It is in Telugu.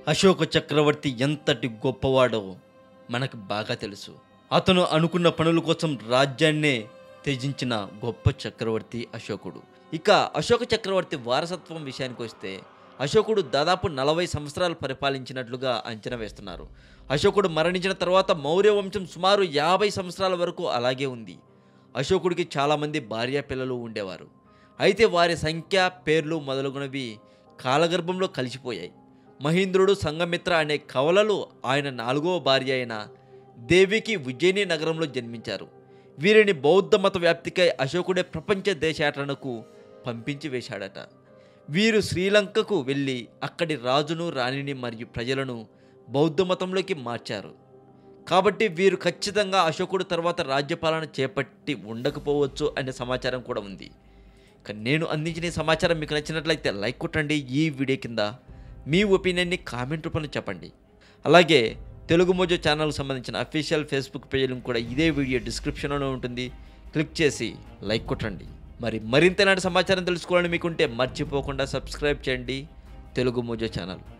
అశోక చక్రవర్తి ఎంతటి గొప్పవాడో మనకు బాగా తెలుసు అతను అనుకున్న పనుల కోసం రాజ్యాన్నే త్యజించిన గొప్ప చక్రవర్తి అశోకుడు ఇక అశోక చక్రవర్తి వారసత్వం విషయానికి వస్తే అశోకుడు దాదాపు నలభై సంవత్సరాలు పరిపాలించినట్లుగా అంచనా వేస్తున్నారు అశోకుడు మరణించిన తర్వాత మౌర్య వంశం సుమారు యాభై సంవత్సరాల వరకు అలాగే ఉంది అశోకుడికి చాలామంది భార్య పిల్లలు ఉండేవారు అయితే వారి సంఖ్య పేర్లు మొదలగునవి కాలగర్భంలో కలిసిపోయాయి మహేంద్రుడు సంగమిత్ర అనే కవలలు ఆయన నాలుగవ భార్య అయిన దేవికి ఉజ్జయిని నగరంలో జన్మించారు వీరిని బౌద్ధ మత వ్యాప్తికై అశోకుడే ప్రపంచ దేశాటనకు పంపించి వేశాడట వీరు శ్రీలంకకు వెళ్ళి అక్కడి రాజును రాణిని మరియు ప్రజలను బౌద్ధ మతంలోకి మార్చారు కాబట్టి వీరు ఖచ్చితంగా అశోకుడు తర్వాత రాజ్యపాలన చేపట్టి ఉండకపోవచ్చు అనే సమాచారం కూడా ఉంది కానీ నేను అందించిన ఈ సమాచారం మీకు నచ్చినట్లయితే లైక్ కొట్టండి ఈ వీడియో కింద మీ ఒపీనియన్ని కామెంట్ రూపంలో చెప్పండి అలాగే తెలుగు మోజో ఛానల్కి సంబంధించిన అఫీషియల్ ఫేస్బుక్ పేజ్ లింక్ కూడా ఇదే వీడియో డిస్క్రిప్షన్లోనే ఉంటుంది క్లిక్ చేసి లైక్ కొట్టండి మరి మరింత ఇలాంటి సమాచారం తెలుసుకోవాలని మీకుంటే మర్చిపోకుండా సబ్స్క్రైబ్ చేయండి తెలుగు మోజో ఛానల్